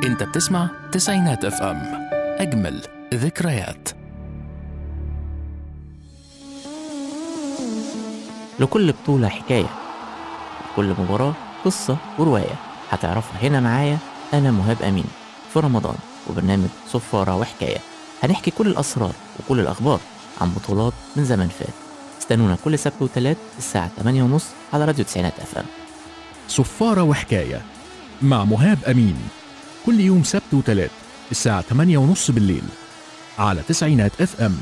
انت بتسمع تسعينات اف ام اجمل ذكريات لكل بطولة حكاية لكل مباراة قصة ورواية هتعرفها هنا معايا أنا مهاب أمين في رمضان وبرنامج صفارة وحكاية هنحكي كل الأسرار وكل الأخبار عن بطولات من زمن فات استنونا كل سبت وتلات الساعة 8:30 على راديو تسعينات اف ام صفارة وحكاية مع مهاب أمين كل يوم سبت وتلات الساعة 8 ونص بالليل على تسعينات اف ام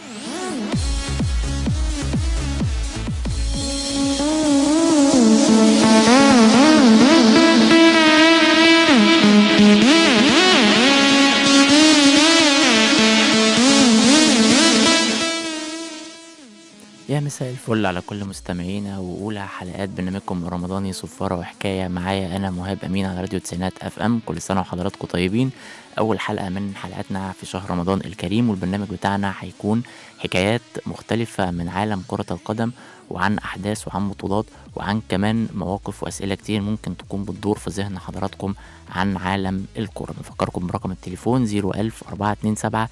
يا مساء الفل على كل مستمعينا وأولى حلقات برنامجكم الرمضاني صفارة وحكاية معايا أنا مهاب أمين على راديو تسعينات أف أم كل سنة وحضراتكم طيبين أول حلقة من حلقاتنا في شهر رمضان الكريم والبرنامج بتاعنا هيكون حكايات مختلفة من عالم كرة القدم وعن أحداث وعن بطولات وعن كمان مواقف وأسئلة كتير ممكن تكون بتدور في ذهن حضراتكم عن عالم الكرة بفكركم برقم التليفون 01000 427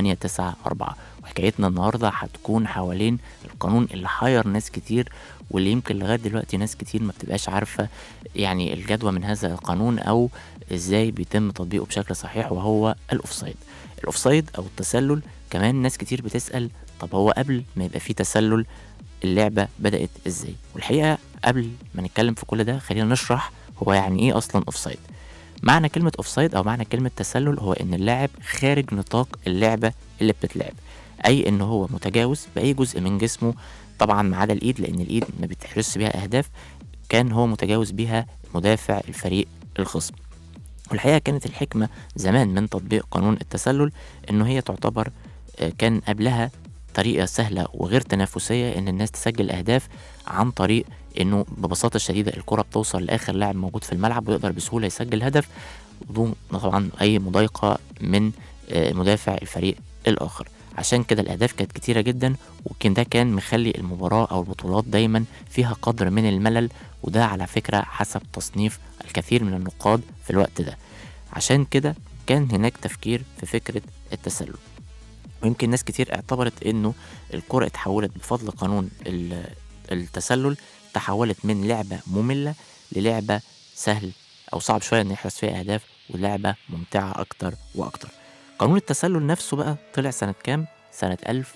894 وحكايتنا النهاردة هتكون حوالين القانون اللي حير ناس كتير واللي يمكن لغاية دلوقتي ناس كتير ما بتبقاش عارفة يعني الجدوى من هذا القانون أو إزاي بيتم تطبيقه بشكل صحيح وهو الأوفسايد الأوفسايد أو التسلل كمان ناس كتير بتسأل طب هو قبل ما يبقى فيه تسلل اللعبة بدأت إزاي والحقيقة قبل ما نتكلم في كل ده خلينا نشرح هو يعني إيه أصلا أوفسايد معنى كلمة أوفسايد أو معنى كلمة تسلل هو إن اللاعب خارج نطاق اللعبة اللي بتتلعب أي إن هو متجاوز بأي جزء من جسمه طبعا ما عدا الإيد لأن الإيد ما بتحرزش بيها أهداف كان هو متجاوز بيها مدافع الفريق الخصم والحقيقة كانت الحكمة زمان من تطبيق قانون التسلل إنه هي تعتبر آه، كان قبلها طريقة سهلة وغير تنافسية إن الناس تسجل أهداف عن طريق إنه ببساطة شديدة الكرة بتوصل لآخر لاعب موجود في الملعب ويقدر بسهولة يسجل هدف بدون طبعا أي مضايقة من آه، مدافع الفريق الآخر عشان كده الأهداف كانت كتيرة جدا وكان ده كان مخلي المباراة أو البطولات دايما فيها قدر من الملل وده على فكرة حسب تصنيف الكثير من النقاد في الوقت ده عشان كده كان هناك تفكير في فكرة التسلل ويمكن ناس كتير اعتبرت انه الكرة اتحولت بفضل قانون ال- التسلل تحولت من لعبة مملة للعبة سهل او صعب شوية ان يحرز فيها اهداف ولعبة ممتعة اكتر واكتر قانون التسلل نفسه بقى طلع سنة كام؟ سنة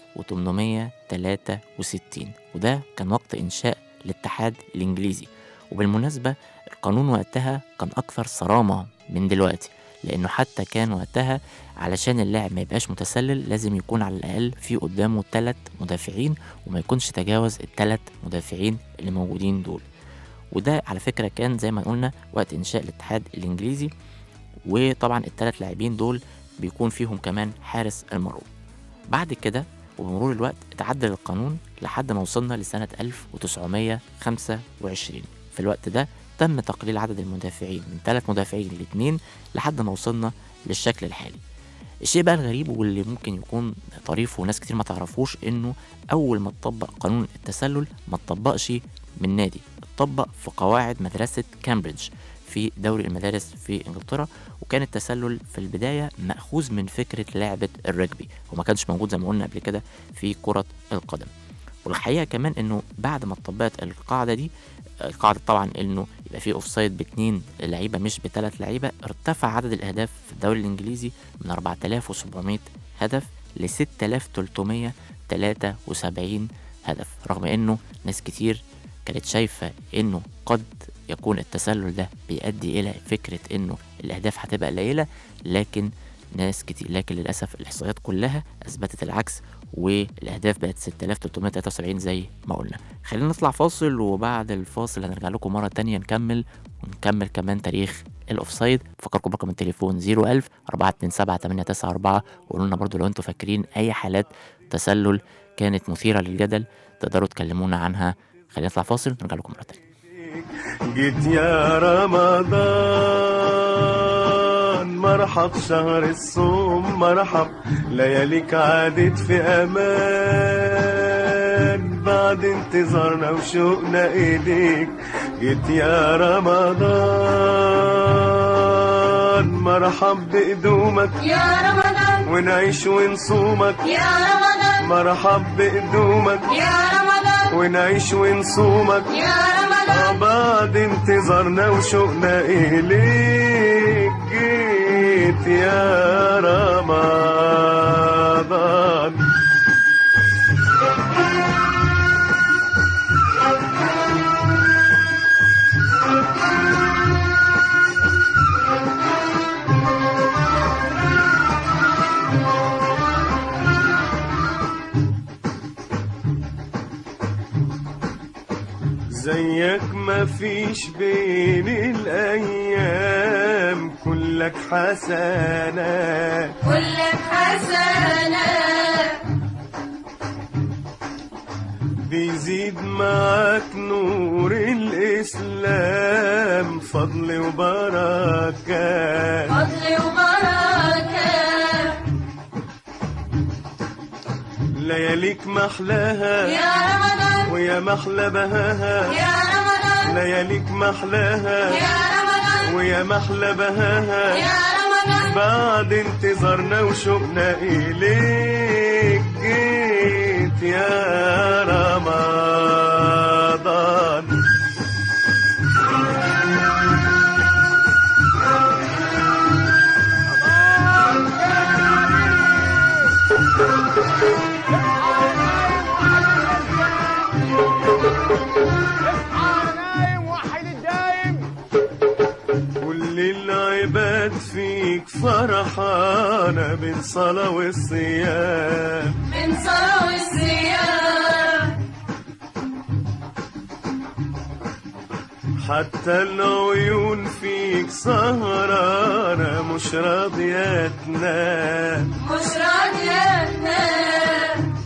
1863 وده كان وقت إنشاء الاتحاد الإنجليزي وبالمناسبة القانون وقتها كان أكثر صرامة من دلوقتي لأنه حتى كان وقتها علشان اللاعب ما يبقاش متسلل لازم يكون على الأقل في قدامه ثلاث مدافعين وما يكونش تجاوز الثلاث مدافعين اللي موجودين دول وده على فكرة كان زي ما قلنا وقت إنشاء الاتحاد الإنجليزي وطبعا الثلاث لاعبين دول بيكون فيهم كمان حارس المرمى بعد كده وبمرور الوقت اتعدل القانون لحد ما وصلنا لسنة 1925 في الوقت ده تم تقليل عدد المدافعين من ثلاث مدافعين لاثنين لحد ما وصلنا للشكل الحالي الشيء بقى الغريب واللي ممكن يكون طريف وناس كتير ما تعرفوش انه اول ما اتطبق قانون التسلل ما اتطبقش من نادي اتطبق في قواعد مدرسة كامبريدج في دوري المدارس في انجلترا وكان التسلل في البداية مأخوذ من فكرة لعبة الرجبي وما كانش موجود زي ما قلنا قبل كده في كرة القدم والحقيقة كمان انه بعد ما اتطبقت القاعدة دي القاعدة طبعا انه يبقى في اوفسايد باتنين لعيبة مش بثلاث لعيبة ارتفع عدد الاهداف في الدوري الانجليزي من 4700 هدف ل 6373 هدف رغم انه ناس كتير كانت شايفة انه قد يكون التسلل ده بيؤدي الى فكرة انه الاهداف هتبقى قليلة لكن ناس كتير لكن للاسف الاحصائيات كلها اثبتت العكس والاهداف بقت 6373 زي ما قلنا خلينا نطلع فاصل وبعد الفاصل هنرجع لكم مرة تانية نكمل ونكمل كمان تاريخ الاوفسايد فكركم رقم التليفون 01000 427 894 وقولوا لنا برضو لو انتوا فاكرين اي حالات تسلل كانت مثيرة للجدل تقدروا تكلمونا عنها خلينا نطلع فاصل نرجع لكم مرة تانية جيت يا رمضان مرحب شهر الصوم مرحب لياليك عادت في امان بعد انتظارنا وشوقنا اليك جيت يا رمضان مرحب مرحب بقدومك يا رمضان ونعيش ونصومك يا رمضان مرحب بقدومك يا رمضان ونعيش ونصومك يا رمضان بعد انتظارنا وشوقنا إليك جيت يا رمضان زيك ما فيش بين الأيام كلك حسنات كلك حسنة بيزيد معاك نور الإسلام فضل وبركات فضل وبركة لياليك محلاها يا رمضان ويا محلى بهاها يا رمضان لياليك محلاها يا رمضان ويا محلى بهاها يا رمضان بعد انتظارنا وشوقنا إليك جيت يا رمضان نايم وحد الدايم كل العباد فيك فرحانة بين صلاة والصيام من صلاة والصيام حتى العيون فيك سهرانة مش راضية تنام مش راضية تنام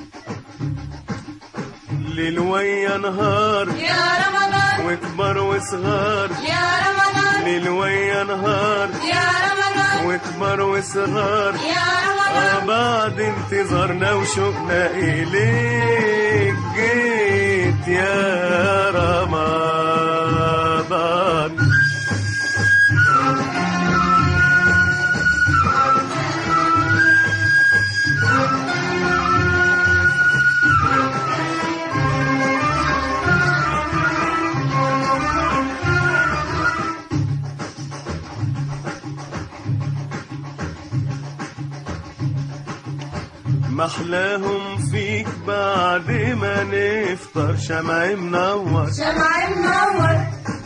ليل ويا نهار يا رمضان وكبر وصغار يا رمضان ليل ويا نهار يا رمضان وكبر وصغار يا آه رمضان بعد انتظارنا وشوقنا إليك جيت يا رمضان محلاهم فيك بعد ما نفطر شمع منور شمع منور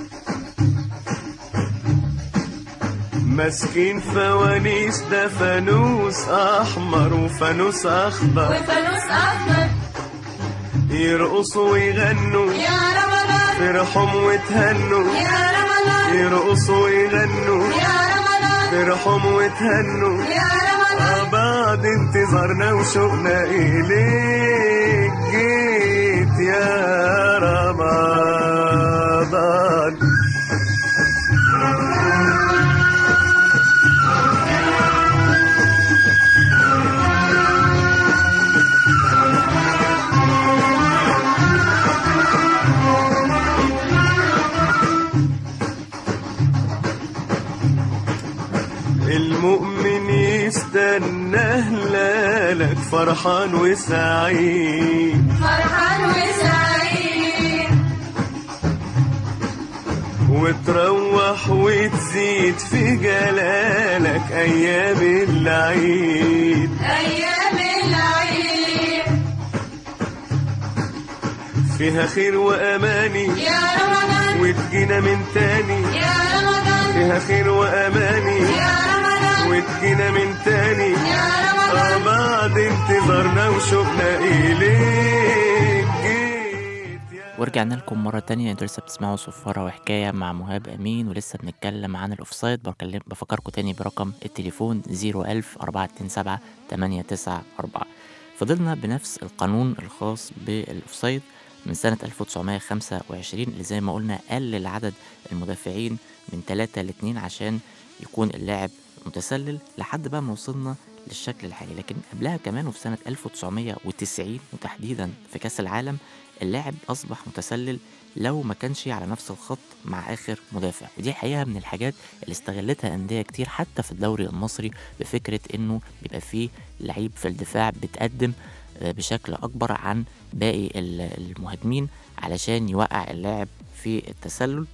ماسكين فوانيس ده فانوس احمر وفانوس اخضر وفانوس أخضر يرقصوا ويغنوا يا رمضان فرحهم وتهنوا يا رمضان يرقصوا ويغنوا يا رمضان فرحهم وتهنوا يا رمضان آه بعد انتظارنا وشوقنا إليك جيت يا رمضان المؤمن يستنى هلالك فرحان وسعيد فرحان وسعيد وتروح وتزيد في جلالك أيام العيد أيام العيد فيها خير وأماني يا رمضان وتجينا من تاني يا رمضان فيها خير وأماني يا رمضان وتجينا من تاني يا رمضان آه بعد انتظارنا وشوقنا إليك جيت يا ورجعنا لكم مرة تانية انتوا لسه بتسمعوا صفارة وحكاية مع مهاب أمين ولسه بنتكلم عن الأوفسايد بكلم بفكركم تاني برقم التليفون 01000 427 894 فضلنا بنفس القانون الخاص بالأوفسايد من سنة 1925 اللي زي ما قلنا قلل عدد المدافعين من 3 ل 2 عشان يكون اللاعب متسلل لحد بقى ما وصلنا للشكل الحالي لكن قبلها كمان وفي سنة 1990 وتحديدا في كأس العالم اللاعب أصبح متسلل لو ما كانش على نفس الخط مع آخر مدافع ودي الحقيقة من الحاجات اللي استغلتها أندية كتير حتى في الدوري المصري بفكرة إنه بيبقى فيه لعيب في الدفاع بتقدم آه، بشكل أكبر عن باقي ال- المهاجمين علشان يوقع اللاعب في التسلل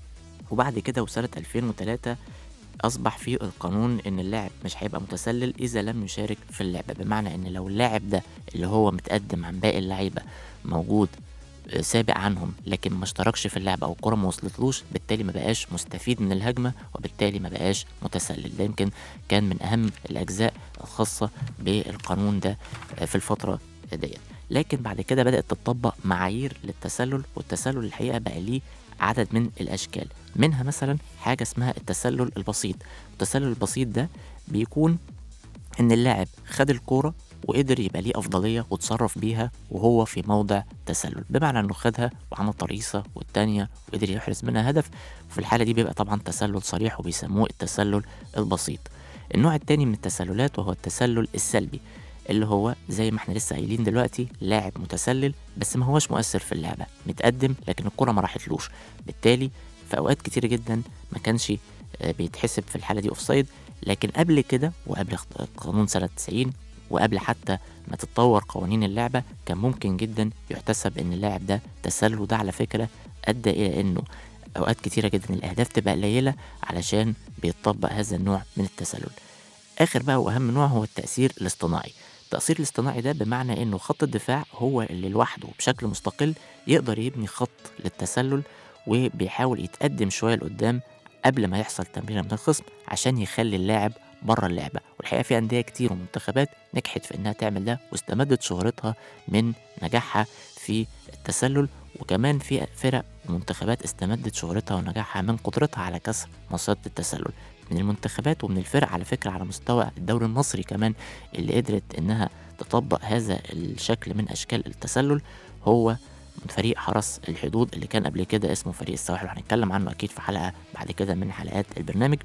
وبعد كده وسنة 2003 أصبح في القانون إن اللاعب مش هيبقى متسلل إذا لم يشارك في اللعبة بمعنى إن لو اللاعب ده اللي هو متقدم عن باقي اللعيبة موجود آه، سابق عنهم لكن ما اشتركش في اللعبة أو الكرة ما وصلتلوش بالتالي ما بقاش مستفيد من الهجمة وبالتالي ما بقاش متسلل ده يمكن كان من أهم الأجزاء الخاصة بالقانون ده آه، في الفترة ديت لكن بعد كده بدأت تطبق معايير للتسلل والتسلل الحقيقة بقى ليه عدد من الأشكال منها مثلا حاجة اسمها التسلل البسيط التسلل البسيط ده بيكون إن اللاعب خد الكورة وقدر يبقى ليه أفضلية وتصرف بيها وهو في موضع تسلل بمعنى إنه خدها وعمل طريقة والتانية وقدر يحرز منها هدف في الحالة دي بيبقى طبعا تسلل صريح وبيسموه التسلل البسيط النوع التاني من التسللات وهو التسلل السلبي اللي هو زي ما احنا لسه قايلين دلوقتي لاعب متسلل بس ما هوش مؤثر في اللعبة متقدم لكن الكرة ما راحتلوش بالتالي في أوقات كتير جدا ما كانش آه، بيتحسب في الحالة دي أوفسايد لكن قبل كده وقبل اخت- قانون سنة 90 وقبل حتى ما تتطور قوانين اللعبة كان ممكن جدا يحتسب إن اللاعب ده تسلل وده على فكرة أدى إلى إنه أوقات كتيرة جدا الأهداف تبقى قليلة علشان بيتطبق هذا النوع من التسلل آخر بقى وأهم نوع هو التأثير الاصطناعي التأثير الاصطناعي ده بمعنى إنه خط الدفاع هو اللي لوحده بشكل مستقل يقدر يبني خط للتسلل وبيحاول يتقدم شوية لقدام قبل ما يحصل تمريرة من الخصم عشان يخلي اللاعب بره اللعبة والحقيقة في أندية كتير ومنتخبات نجحت في إنها تعمل ده واستمدت شهرتها من نجاحها في التسلل وكمان في فرق ومنتخبات استمدت شهرتها ونجاحها من قدرتها على كسر مصيدة التسلل من المنتخبات ومن الفرق على فكرة على مستوى الدوري المصري كمان اللي قدرت إنها تطبق هذا الشكل من أشكال التسلل هو من فريق حرس الحدود اللي كان قبل كده اسمه فريق السواحل وهنتكلم عنه أكيد في حلقة بعد كده من حلقات البرنامج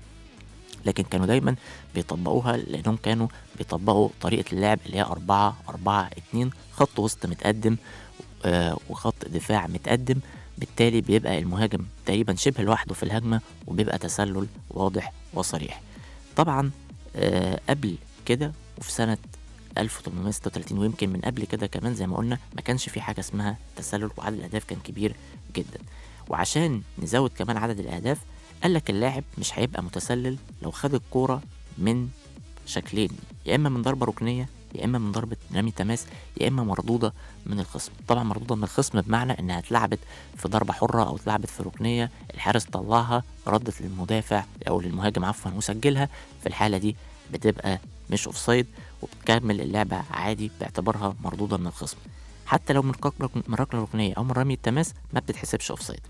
لكن كانوا دايما بيطبقوها لأنهم كانوا بيطبقوا طريقة اللعب اللي هي أربعة أربعة اتنين خط وسط متقدم آه، وخط دفاع متقدم بالتالي بيبقى المهاجم تقريبا شبه لوحده في الهجمة وبيبقى تسلل واضح وصريح طبعا آه، قبل كده وفي سنة 1836 ويمكن من قبل كده كمان زي ما قلنا ما كانش في حاجة اسمها تسلل وعدد الأهداف كان كبير جدا وعشان نزود كمان عدد الأهداف قال لك اللاعب مش هيبقى متسلل لو خد الكورة من شكلين يا إما من ضربة ركنية يا إما من ضربة رمي تماس يا إما مردودة من الخصم طبعا مردودة من الخصم بمعنى إنها اتلعبت في ضربة حرة أو اتلعبت في ركنية الحارس طلعها ردت للمدافع أو للمهاجم عفوا وسجلها في الحالة دي بتبقى مش اوفسايد وبتكمل اللعبة عادي باعتبارها مردودة من الخصم حتى لو من ركلة من ركلة ركنية أو من رمي التماس ما بتتحسبش اوفسايد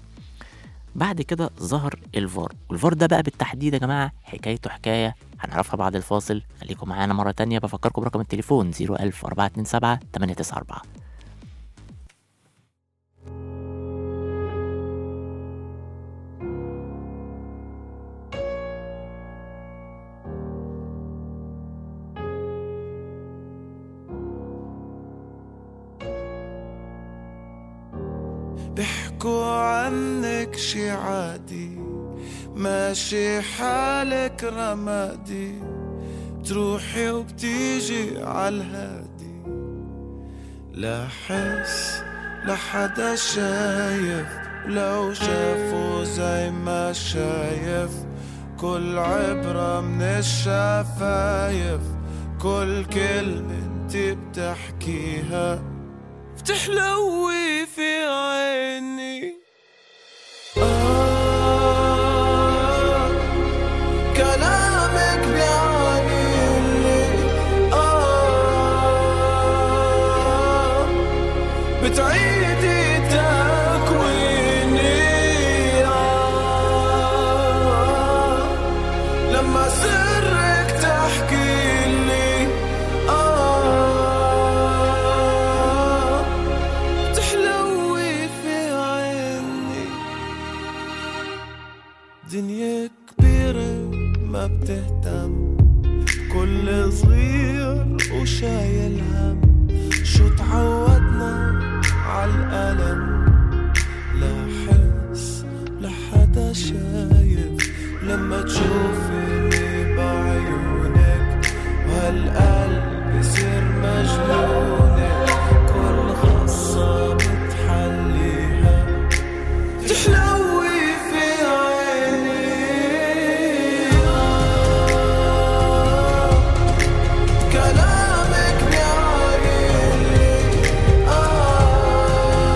بعد كده ظهر الفار والفار ده بقى بالتحديد يا جماعة حكايته حكاية هنعرفها بعد الفاصل خليكم معانا مرة تانية بفكركم برقم التليفون 01000 427 894 بيحكوا عنك شي عادي ماشي حالك رمادي بتروحي وبتيجي عالهادي لا حس لحدا شايف لو شافوا زي ما شايف كل عبرة من الشفايف كل كلمة انت بتحكيها بتحلوي في عيني آه كلامك بيعانيني آه بتعيدي تكويني آه لما سرك تحكي لي آه تحلوي في عيني دنيا كبيرة ما بتهتم كل صغير وشايل هم شو تعودنا عالألم لا حس لا حدا شايف لما تشوفني بعيونك وهالقلب يصير مجنونك كل غصة بتحليها تحلوي في عيني كلامك بيعيني آه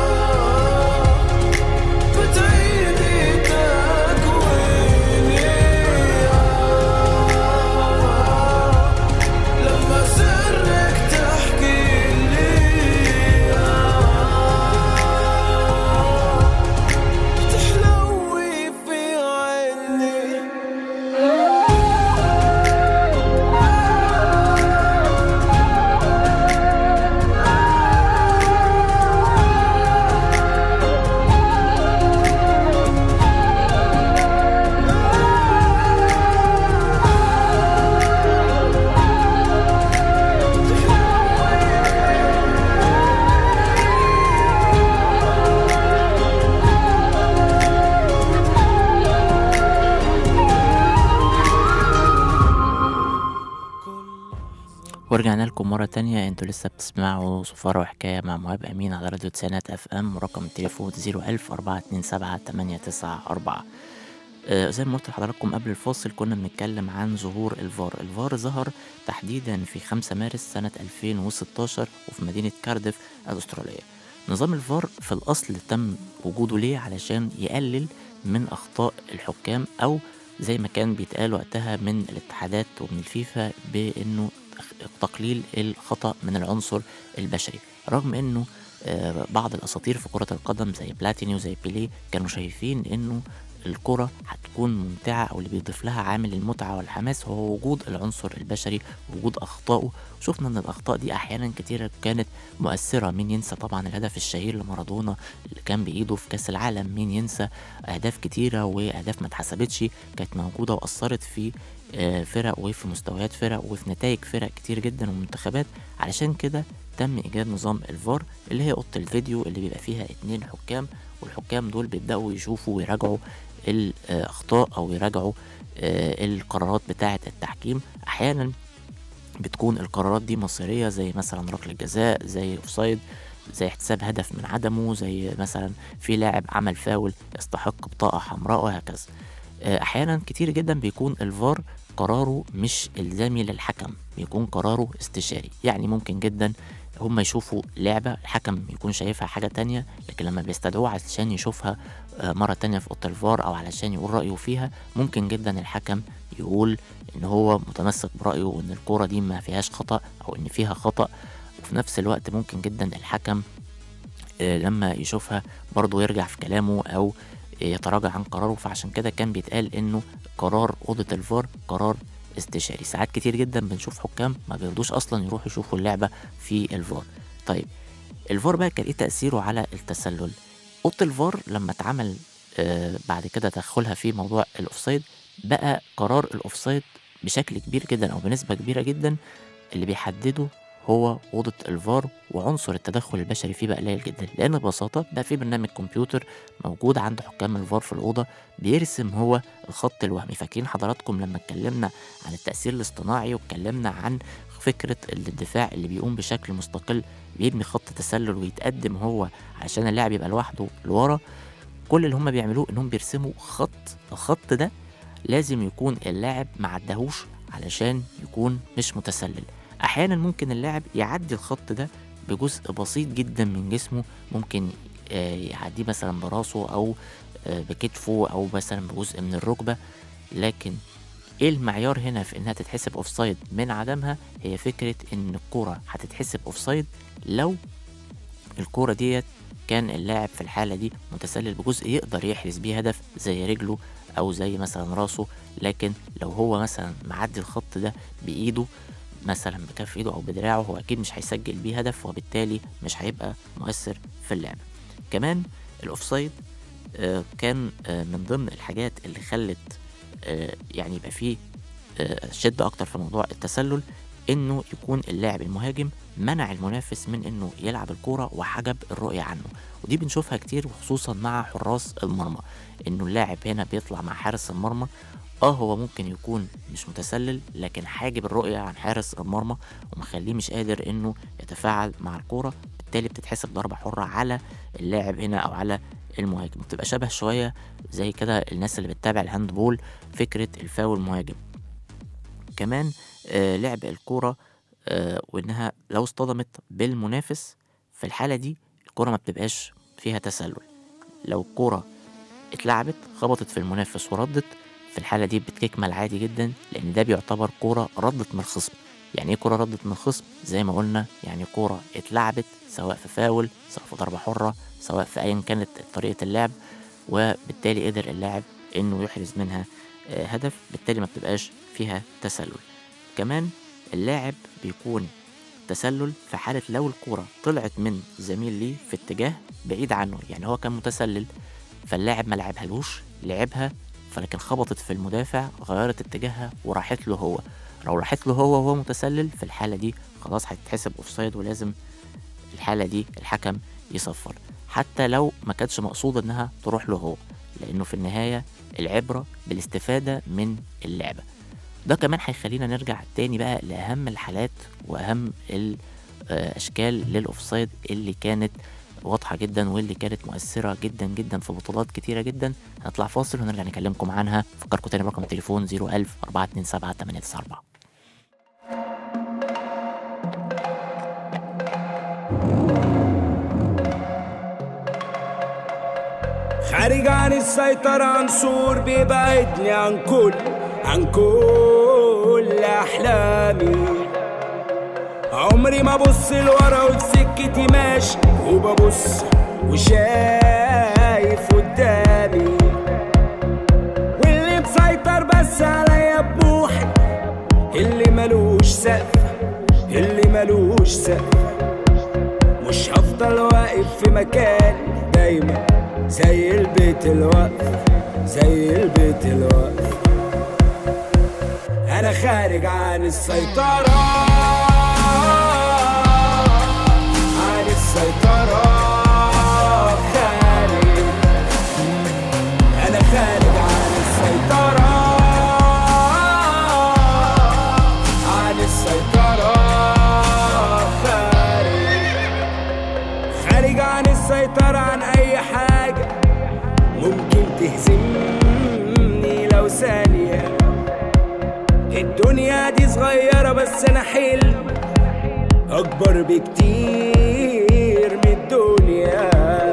بتعيدي تكويني آه لما سرك تحكي لي آه تحلوي في عيني ورجعنا لكم مرة تانية انتوا لسه بتسمعوا صفارة وحكاية مع مهاب أمين على راديو تسعينات اف ام ورقم التليفون زيرو ألف أربعة اتنين سبعة تمانية تسعة أربعة آه، زي ما قلت لحضراتكم قبل الفاصل كنا بنتكلم عن ظهور الفار الفار ظهر تحديدا في 5 مارس سنة 2016 وفي مدينة كارديف الأسترالية نظام الفار في الأصل تم وجوده ليه علشان يقلل من أخطاء الحكام أو زي ما كان بيتقال وقتها من الاتحادات ومن الفيفا بأنه تقليل الخطأ من العنصر البشري رغم أنه آه، بعض الأساطير في كرة القدم زي بلاتيني وزي بيليه كانوا شايفين أنه الكرة هتكون ممتعة أو اللي بيضيف لها عامل المتعة والحماس هو وجود العنصر البشري وجود أخطائه شفنا أن الأخطاء دي أحيانا كتيرة كانت مؤثرة مين ينسى طبعا الهدف الشهير لمارادونا اللي كان بإيده في كأس العالم مين ينسى أهداف كتيرة وأهداف ما اتحسبتش كانت موجودة وأثرت في آه، فرق وفي مستويات فرق وفي نتائج فرق كتير جدا ومنتخبات علشان كده تم إيجاد نظام الفار اللي هي أوضة الفيديو اللي بيبقى فيها اتنين حكام والحكام دول بيبدأوا يشوفوا ويراجعوا الأخطاء أو يراجعوا آه، القرارات بتاعة التحكيم أحيانا بتكون القرارات دي مصيرية زي مثلا ركلة جزاء زي اوفسايد زي احتساب هدف من عدمه زي مثلا في لاعب عمل فاول يستحق بطاقة حمراء وهكذا آه، أحيانا كتير جدا بيكون الفار قراره مش إلزامي للحكم بيكون قراره استشاري يعني ممكن جدا هم يشوفوا لعبة الحكم يكون شايفها حاجة تانية لكن لما بيستدعوه علشان يشوفها آه، مرة تانية في أوضة الفار أو علشان يقول رأيه فيها ممكن جدا الحكم يقول إن هو متمسك برأيه وإن الكورة دي ما فيهاش خطأ أو إن فيها خطأ وفي نفس الوقت ممكن جدا الحكم آه، لما يشوفها برضه يرجع في كلامه أو يتراجع عن قراره فعشان كده كان بيتقال إنه قرار أوضة الفار قرار استشاري ساعات كتير جدا بنشوف حكام ما بيرضوش أصلا يروحوا يشوفوا اللعبة في الفار طيب الفار بقى كان إيه تأثيره على التسلل أوضة الفار لما اتعمل آه، بعد كده تدخلها في موضوع الأوفسايد بقى قرار الأوفسايد بشكل كبير جدا أو بنسبة كبيرة جدا اللي بيحدده هو أوضة الفار وعنصر التدخل البشري فيه بقى قليل جدا لأن ببساطة بقى في برنامج كمبيوتر موجود عند حكام الفار في الأوضة بيرسم هو الخط الوهمي فاكرين حضراتكم لما اتكلمنا عن التأثير الاصطناعي واتكلمنا عن فكرة الدفاع اللي بيقوم بشكل مستقل بيبني خط تسلل ويتقدم هو عشان اللاعب يبقى لوحده لورا كل اللي هم بيعملوه انهم بيرسموا خط الخط ده لازم يكون اللاعب ما عداهوش علشان يكون مش متسلل احيانا ممكن اللاعب يعدي الخط ده بجزء بسيط جدا من جسمه ممكن آه، يعديه مثلا براسه او آه، بكتفه او مثلا بجزء من الركبه لكن ايه المعيار هنا في انها تتحسب اوفسايد من عدمها هي فكره ان الكوره هتتحسب اوفسايد لو الكوره ديت كان اللاعب في الحالة دي متسلل بجزء يقدر يحرز بيه هدف زي رجله أو زي مثلا راسه لكن لو هو مثلا معدي الخط ده بإيده مثلا بكف إيده أو بدراعه هو أكيد مش هيسجل بيه هدف وبالتالي مش هيبقى مؤثر في اللعبة كمان الأوفسايد آه، كان آه، من ضمن الحاجات اللي خلت آه، يعني يبقى فيه آه، شدة أكتر في موضوع التسلل إنه يكون اللاعب المهاجم منع المنافس من انه يلعب الكوره وحجب الرؤيه عنه ودي بنشوفها كتير وخصوصا مع حراس المرمى انه اللاعب هنا بيطلع مع حارس المرمى اه هو ممكن يكون مش متسلل لكن حاجب الرؤية عن حارس المرمى ومخليه مش قادر انه يتفاعل مع الكورة بالتالي بتتحسب ضربة حرة على اللاعب هنا او على المهاجم بتبقى شبه شوية زي كده الناس اللي بتتابع الهاندبول فكرة الفاول مهاجم كمان آه لعب الكورة آه وانها لو اصطدمت بالمنافس في الحالة دي الكورة ما بتبقاش فيها تسلل لو الكورة اتلعبت خبطت في المنافس وردت في الحالة دي بتكمل عادي جدا لأن ده بيعتبر كورة ردت من الخصم يعني ايه كورة ردت من الخصم زي ما قلنا يعني كورة اتلعبت سواء في فاول سواء في ضربة حرة سواء في أيا كانت طريقة اللعب وبالتالي قدر اللاعب إنه يحرز منها آه، هدف بالتالي ما بتبقاش فيها تسلل كمان اللاعب بيكون تسلل في حالة لو الكورة طلعت من زميل ليه في اتجاه بعيد عنه يعني هو كان متسلل فاللاعب ما لعبهالوش لعبها فلكن خبطت في المدافع غيرت اتجاهها وراحت له هو لو راحت له هو وهو متسلل في الحالة دي خلاص هتتحسب اوفسايد ولازم الحالة دي الحكم يصفر حتى لو ما كانتش مقصود انها تروح له هو لانه في النهاية العبرة بالاستفادة من اللعبة ده كمان هيخلينا نرجع تاني بقى لأهم الحالات وأهم الأشكال للأوفسايد اللي كانت واضحة جدا واللي كانت مؤثرة جدا جدا في بطولات كتيرة جدا هنطلع فاصل ونرجع نكلمكم عنها فكركم تاني برقم التليفون 01000 427 894 خارج عن السيطرة عنصر بيبعدني عن كل عن كل أحلامي عمري ما ابص لورا وفي سكتي ماشي وببص وشايف قدامي واللي مسيطر بس عليا بروحي اللي ملوش سقف اللي ملوش سقف مش هفضل واقف في مكان دايما زي البيت الوقف زي البيت الوقف انا خارج عن السيطرة عن السيطرة خارج انا خارج عن السيطرة عن السيطرة خارج خارج عن السيطرة عن أي حاجة ممكن تهزمني لو ثانية الدنيا دي صغيرة بس أنا حلم أكبر بكتير من الدنيا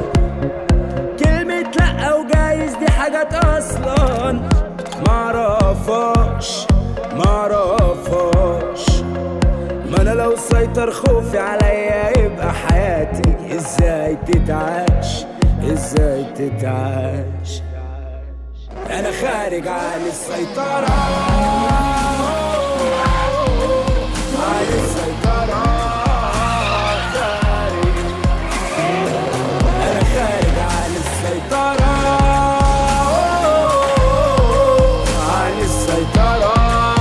كلمة لأ وجايز دي حاجات أصلا معرفهاش معرفهاش ما انا لو سيطر خوفي عليا يبقى حياتي ازاي تتعاش ازاي تتعاش انا خارج عن السيطرة عن السيطرة خارج انا خارج عن السيطرة عن السيطرة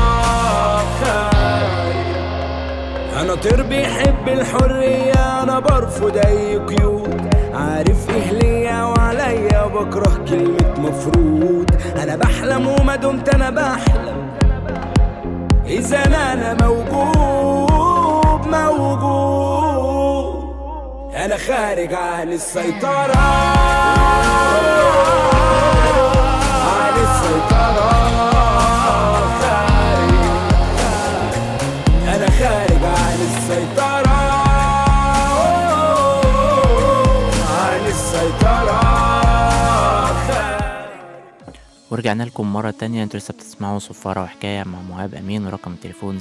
خارج انا طير بيحب الحرية انا برفض اي قيود عارف ايه ليا وعليا بكره كلمة مفروض انا بحلم وما دمت انا بحلم اذا انا انا موجود موجود انا خارج عن السيطرة عن السيطرة خارج انا خارج عن السيطرة عن السيطرة خارج ورجعنا لكم مرة تانية انتوا لسه بتسمعوا صفارة وحكاية مع مهاب أمين ورقم التليفون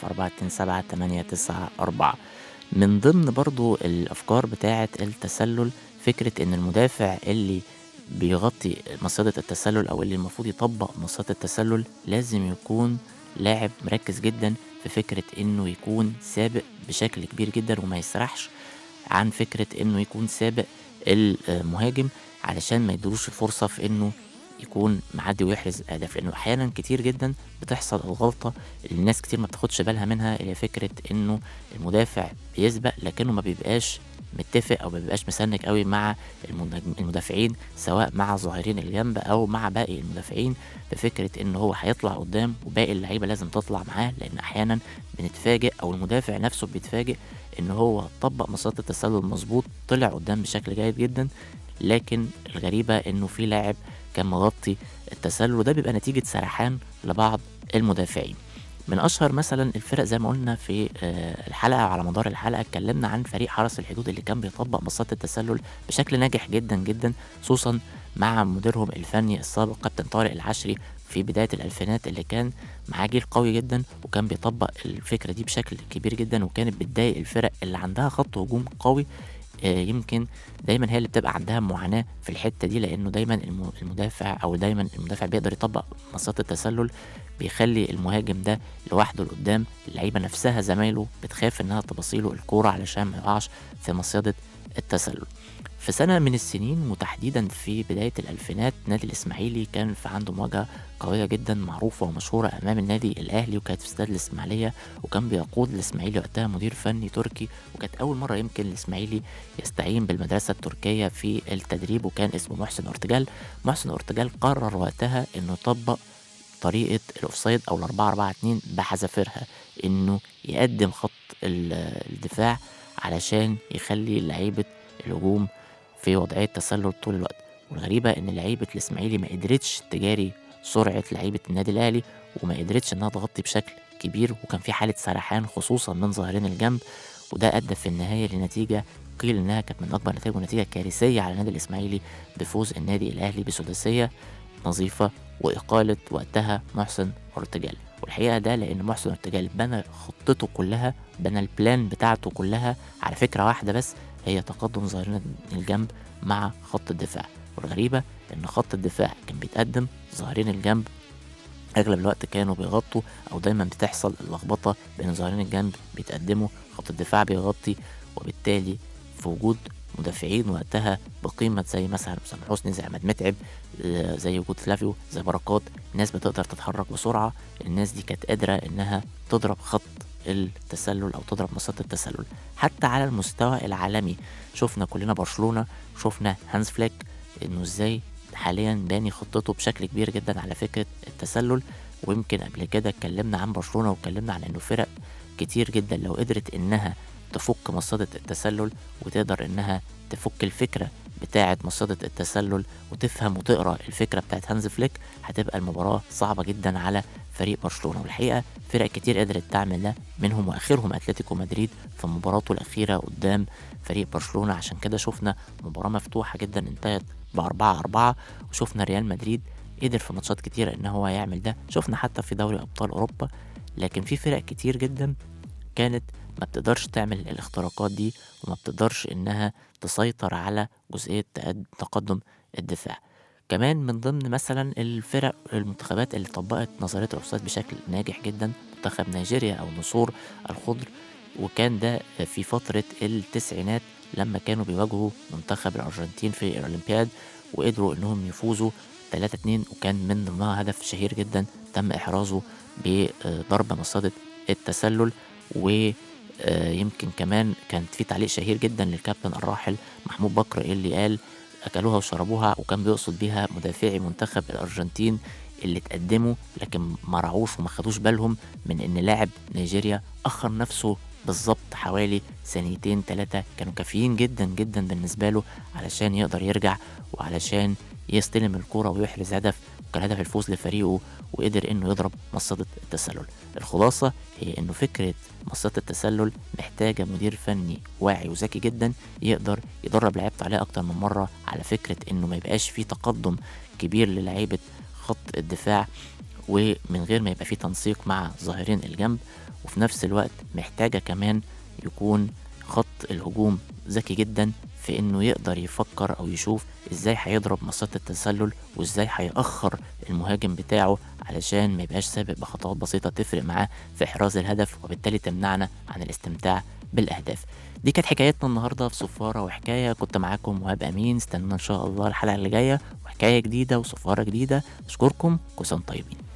01427 من ضمن برضو الأفكار بتاعة التسلل فكرة إن المدافع اللي بيغطي مصيدة التسلل أو اللي المفروض يطبق مصيدة التسلل لازم يكون لاعب مركز جدا في فكرة إنه يكون سابق بشكل كبير جدا وما يسرحش عن فكرة إنه يكون سابق المهاجم علشان ما يدروش الفرصة في إنه يكون معدي ويحرز الاهداف لانه احيانا كتير جدا بتحصل الغلطه اللي الناس كتير ما بتاخدش بالها منها اللي هي فكره انه المدافع بيسبق لكنه ما بيبقاش متفق او ما بيبقاش مسنك قوي مع المنج- المدافعين سواء مع ظاهرين الجنب او مع باقي المدافعين بفكره ان هو هيطلع قدام وباقي اللعيبه لازم تطلع معاه لان احيانا بنتفاجئ او المدافع نفسه بيتفاجئ ان هو طبق مسارات التسلل مظبوط طلع قدام بشكل جيد جدا لكن الغريبه انه في لاعب كان مغطي التسلل وده بيبقى نتيجه سرحان لبعض المدافعين من اشهر مثلا الفرق زي ما قلنا في آه، الحلقه على مدار الحلقه اتكلمنا عن فريق حرس الحدود اللي كان بيطبق مسارات التسلل بشكل ناجح جدا جدا خصوصا مع مديرهم الفني السابق كابتن طارق العشري في بدايه الالفينات اللي كان معاه جيل قوي جدا وكان بيطبق الفكره دي بشكل كبير جدا وكانت بتضايق الفرق اللي عندها خط هجوم قوي آه، يمكن دايما هي اللي بتبقى عندها معاناه في الحته دي لانه دايما الم- المدافع او دايما المدافع بيقدر يطبق مسارات التسلل بيخلي المهاجم ده لوحده لقدام اللعيبه نفسها زمايله بتخاف انها تبصيله الكوره علشان ما يقعش في مصيده التسلل في سنة من السنين وتحديدا في بداية الألفينات نادي الإسماعيلي كان في عنده مواجهة قوية جدا معروفة ومشهورة أمام النادي الأهلي وكانت في استاد الإسماعيلية وكان بيقود الإسماعيلي وقتها مدير فني تركي وكانت أول مرة يمكن الإسماعيلي يستعين بالمدرسة التركية في التدريب وكان اسمه محسن أرتجال محسن أرتجال قرر وقتها إنه يطبق طريقة الأوفسايد أو الأربعة أربعة اتنين بحذافيرها إنه يقدم خط ال- الدفاع علشان يخلي لعيبة الهجوم في وضعية تسلل طول الوقت والغريبة إن لعيبة الإسماعيلي ما قدرتش تجاري سرعة لعيبة النادي الأهلي وما قدرتش إنها تغطي بشكل كبير وكان في حالة سرحان خصوصا من ظاهرين الجنب وده أدى في النهاية لنتيجة قيل إنها كانت من أكبر نتائج ونتيجة كارثية على النادي الإسماعيلي بفوز النادي الأهلي بسداسية نظيفة وإقالة وقتها محسن أرتجال والحقيقة ده لأن محسن أرتجال بنى خطته كلها بنى البلان بتاعته كلها على فكرة واحدة بس هي تقدم ظاهرين الجنب مع خط الدفاع والغريبة إن خط الدفاع كان بيتقدم ظاهرين الجنب أغلب الوقت كانوا بيغطوا أو دايما بتحصل اللخبطة بين ظاهرين الجنب بيتقدموا خط الدفاع بيغطي وبالتالي في وجود مدافعين وقتها بقيمة زي مثلا حسام حسني زي عماد متعب آه، زي وجود فلافيو زي بركات الناس بتقدر تتحرك بسرعة الناس دي كانت قادرة إنها تضرب خط التسلل أو تضرب مسارات التسلل حتى على المستوى العالمي شفنا كلنا برشلونة شفنا هانز فليك إنه إزاي حاليا باني خطته بشكل كبير جدا على فكرة التسلل ويمكن قبل كده اتكلمنا عن برشلونة واتكلمنا عن إنه فرق كتير جدا لو قدرت إنها تفك مصيدة التسلل وتقدر إنها تفك الفكرة بتاعة مصيدة التسلل وتفهم وتقرأ الفكرة بتاعة هانز فليك هتبقى المباراة صعبة جدا على فريق برشلونة والحقيقة فرق كتير قدرت تعمل ده منهم وآخرهم أتلتيكو مدريد في مباراته الأخيرة قدام فريق برشلونة عشان كده شفنا مباراة مفتوحة جدا انتهت بأربعة أربعة وشفنا ريال مدريد قدر في ماتشات كتيرة إن هو يعمل ده شفنا حتى في دوري أبطال أوروبا لكن في فرق كتير جدا كانت ما بتقدرش تعمل الاختراقات دي وما بتقدرش إنها تسيطر على جزئية تقد- تقدم الدفاع كمان من ضمن مثلا الفرق المنتخبات اللي طبقت نظرية الأوفسايد بشكل ناجح جدا منتخب نيجيريا أو نسور الخضر وكان ده في فترة التسعينات لما كانوا بيواجهوا منتخب الأرجنتين في الأولمبياد وقدروا إنهم يفوزوا 3-2 وكان من ضمنها هدف شهير جدا تم إحرازه بضربة مصادة التسلل ويمكن كمان كان في تعليق شهير جدا للكابتن الراحل محمود بكر اللي قال أكلوها وشربوها وكان بيقصد بيها مدافعي منتخب الأرجنتين اللي اتقدموا لكن ما رعوش وما خدوش بالهم من ان لاعب نيجيريا اخر نفسه بالظبط حوالي ثانيتين ثلاثة كانوا كافيين جدا جدا بالنسبة له علشان يقدر يرجع وعلشان يستلم الكرة ويحرز هدف وكان هدف الفوز لفريقه وقدر انه يضرب مصيدة التسلل الخلاصة هي انه فكرة مصيدة التسلل محتاجة مدير فني واعي وذكي جدا يقدر يدرب لعيبته عليها اكتر من مرة على فكرة انه ما يبقاش في تقدم كبير للعيبة خط الدفاع ومن غير ما يبقى في تنسيق مع ظاهرين الجنب وفي نفس الوقت محتاجة كمان يكون خط الهجوم ذكي جدا في انه يقدر يفكر او يشوف ازاي هيضرب مسات التسلل وازاي هيأخر المهاجم بتاعه علشان ما يبقاش سابق بخطوات بسيطة تفرق معاه في احراز الهدف وبالتالي تمنعنا عن الاستمتاع بالاهداف دي كانت حكايتنا النهارده في صفاره وحكايه كنت معاكم وهاب امين استنونا ان شاء الله الحلقه اللي جايه وحكاية جديدة وسفارة جديدة أشكركم كل سنة وأنتم طيبين